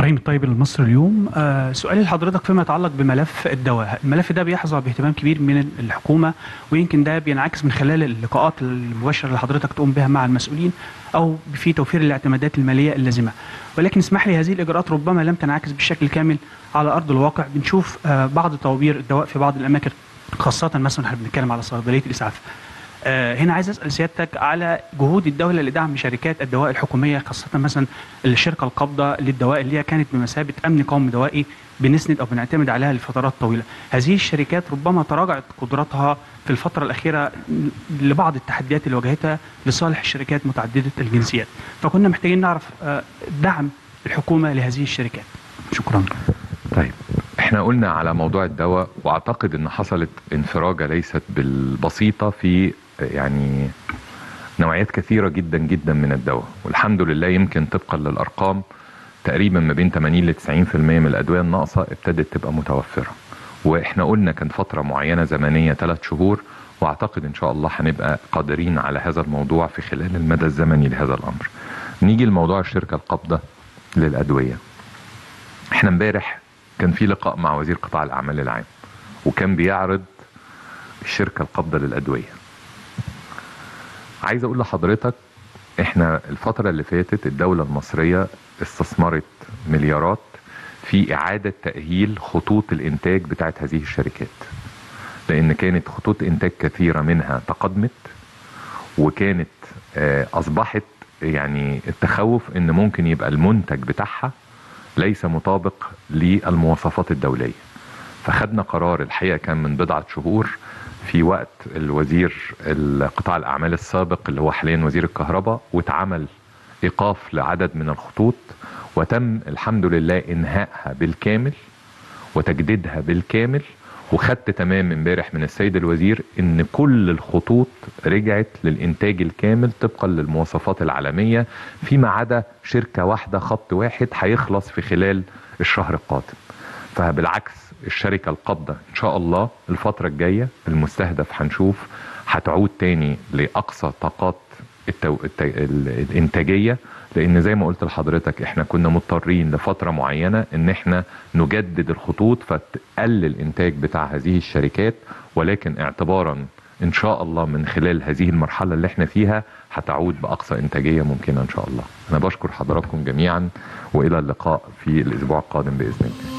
ابراهيم الطيب المصري اليوم آه سؤالي لحضرتك فيما يتعلق بملف الدواء الملف ده بيحظى باهتمام كبير من الحكومه ويمكن ده بينعكس من خلال اللقاءات المباشره اللي حضرتك تقوم بها مع المسؤولين او في توفير الاعتمادات الماليه اللازمه ولكن اسمح لي هذه الاجراءات ربما لم تنعكس بالشكل الكامل على ارض الواقع بنشوف آه بعض طوابير الدواء في بعض الاماكن خاصه مثلا احنا بنتكلم على صيدليه الاسعاف آه، هنا عايز اسال سيادتك على جهود الدوله لدعم شركات الدواء الحكوميه خاصه مثلا الشركه القابضه للدواء اللي هي كانت بمثابه امن قومي دوائي بنسند او بنعتمد عليها لفترات طويله. هذه الشركات ربما تراجعت قدراتها في الفتره الاخيره لبعض التحديات اللي واجهتها لصالح الشركات متعدده الجنسيات. فكنا محتاجين نعرف آه، دعم الحكومه لهذه الشركات. شكرا. طيب احنا قلنا على موضوع الدواء واعتقد ان حصلت انفراجه ليست بالبسيطه في يعني نوعيات كثيره جدا جدا من الدواء والحمد لله يمكن طبقا للارقام تقريبا ما بين 80 ل 90% من الادويه الناقصه ابتدت تبقى متوفره واحنا قلنا كان فتره معينه زمنيه ثلاث شهور واعتقد ان شاء الله هنبقى قادرين على هذا الموضوع في خلال المدى الزمني لهذا الامر نيجي لموضوع الشركه القابضه للادويه احنا امبارح كان في لقاء مع وزير قطاع الاعمال العام وكان بيعرض الشركه القابضه للادويه عايز اقول لحضرتك احنا الفتره اللي فاتت الدوله المصريه استثمرت مليارات في اعاده تاهيل خطوط الانتاج بتاعت هذه الشركات لان كانت خطوط انتاج كثيره منها تقدمت وكانت آه، اصبحت يعني التخوف ان ممكن يبقى المنتج بتاعها ليس مطابق للمواصفات الدوليه فخدنا قرار الحقيقه كان من بضعه شهور في وقت الوزير قطاع الاعمال السابق اللي هو حاليا وزير الكهرباء واتعمل ايقاف لعدد من الخطوط وتم الحمد لله انهائها بالكامل وتجديدها بالكامل وخدت تمام امبارح من السيد الوزير ان كل الخطوط رجعت للانتاج الكامل طبقا للمواصفات العالميه فيما عدا شركه واحده خط واحد هيخلص في خلال الشهر القادم فبالعكس الشركه القابضه ان شاء الله الفتره الجايه المستهدف هنشوف هتعود تاني لاقصى طاقات التو... الت... الانتاجيه لان زي ما قلت لحضرتك احنا كنا مضطرين لفتره معينه ان احنا نجدد الخطوط فتقلل الانتاج بتاع هذه الشركات ولكن اعتبارا ان شاء الله من خلال هذه المرحله اللي احنا فيها هتعود باقصى انتاجيه ممكنه ان شاء الله انا بشكر حضراتكم جميعا والى اللقاء في الاسبوع القادم باذن الله